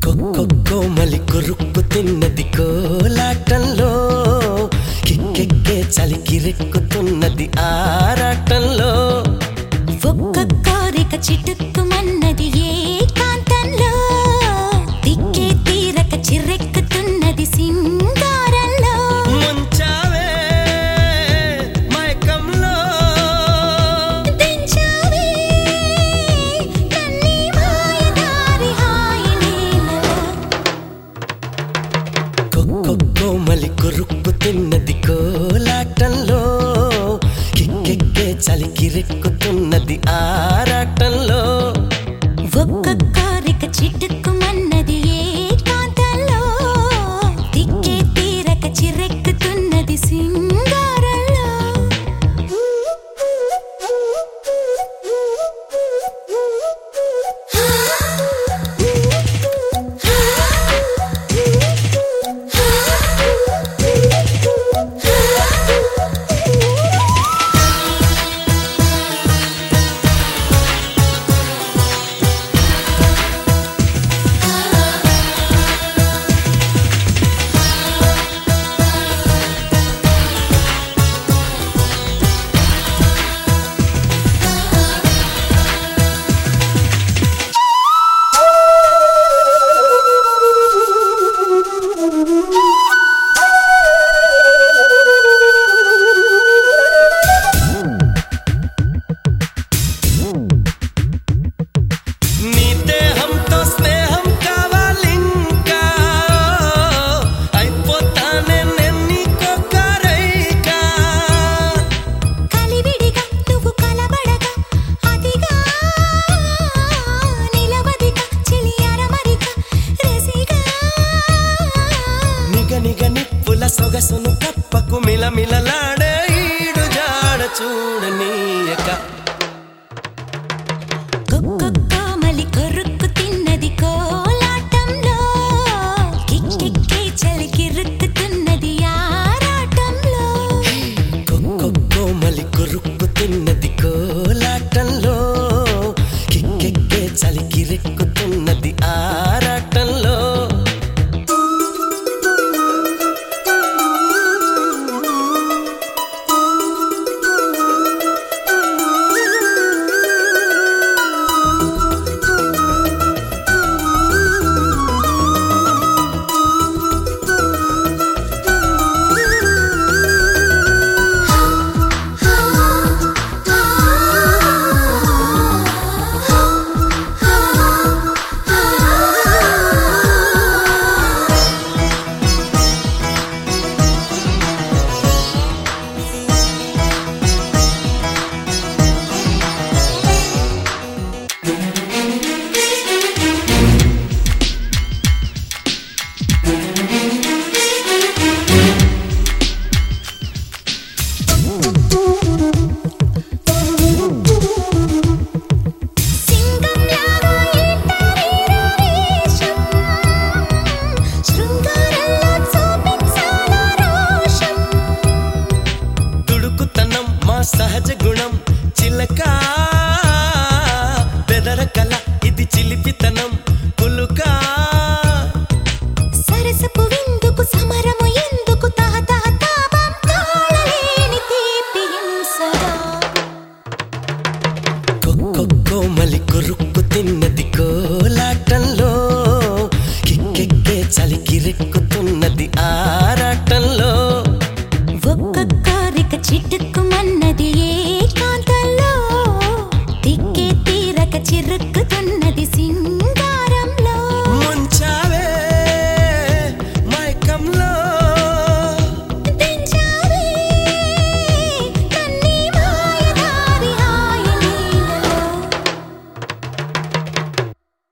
కోమలి కొరుక్కు తిన్నది కోలాటంలో కిక్కెక్కే చలికి రెక్కుతున్నది ఆరాటంలో ఒక్క కోరిక చిటుక్కుమన్నది ఏ కాంతంలో తిక్కే తీరక చిర్రెక్కుతున్నది సింగారంలో ముంచావే మైకంలో దించావే నన్ని మాయదారి హాయి నీలలో కోమలి కొరుక్కు తిన్నది కోలాటంలో కిక్కెక్కే చలికి రెక్కుతున్నది ఆరాటంలో ఒక్క కోరిక చిటుక్కుమన్నది ఏ కాంతంలో తిక్కే తీరక చిర్రెక్కుతున్నది సింగారంలో నీ దేహంతో స్నేహం కావాలింకా అయిపోతానే నేను నీకొక్కరైకా కలివిడిగా నువ్వు కలబడగా అదిగా నిలవదిగా చిలి అరమరిక రసిగా నిగ నిగ నిప్పుల సొగసును కప్పకు మిలమిల